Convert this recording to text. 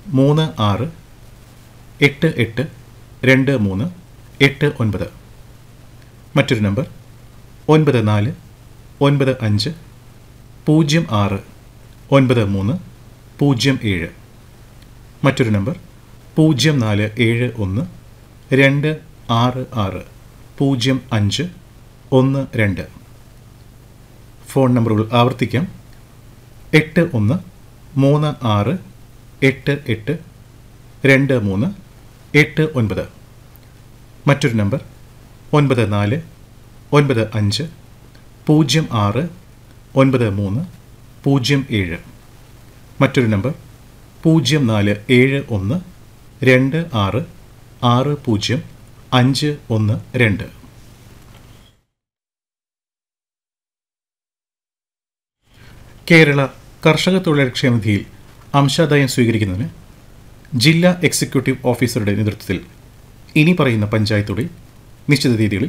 മൂന്ന് ആറ് എട്ട് എട്ട് രണ്ട് മൂന്ന് എട്ട് ഒൻപത് മറ്റൊരു നമ്പർ ഒൻപത് നാല് ഒൻപത് അഞ്ച് പൂജ്യം ആറ് ഒൻപത് മൂന്ന് പൂജ്യം ഏഴ് മറ്റൊരു നമ്പർ പൂജ്യം നാല് ഏഴ് ഒന്ന് രണ്ട് ആറ് ആറ് പൂജ്യം അഞ്ച് ഒന്ന് രണ്ട് ഫോൺ നമ്പറുകൾ ആവർത്തിക്കാം എട്ട് ഒന്ന് മൂന്ന് ആറ് എട്ട് എട്ട് രണ്ട് മൂന്ന് എട്ട് ഒൻപത് മറ്റൊരു നമ്പർ ഒൻപത് നാല് ഒൻപത് അഞ്ച് പൂജ്യം ആറ് ഒൻപത് മൂന്ന് പൂജ്യം ഏഴ് മറ്റൊരു നമ്പർ പൂജ്യം നാല് ഏഴ് ഒന്ന് രണ്ട് ആറ് ആറ് പൂജ്യം അഞ്ച് ഒന്ന് രണ്ട് കേരള കർഷക തൊഴിലാളി ക്ഷേമനിധിയിൽ അംശാദായം സ്വീകരിക്കുന്നതിന് ജില്ലാ എക്സിക്യൂട്ടീവ് ഓഫീസറുടെ നേതൃത്വത്തിൽ ഇനി പറയുന്ന പഞ്ചായത്തുകളിൽ നിശ്ചിത തീയതികളിൽ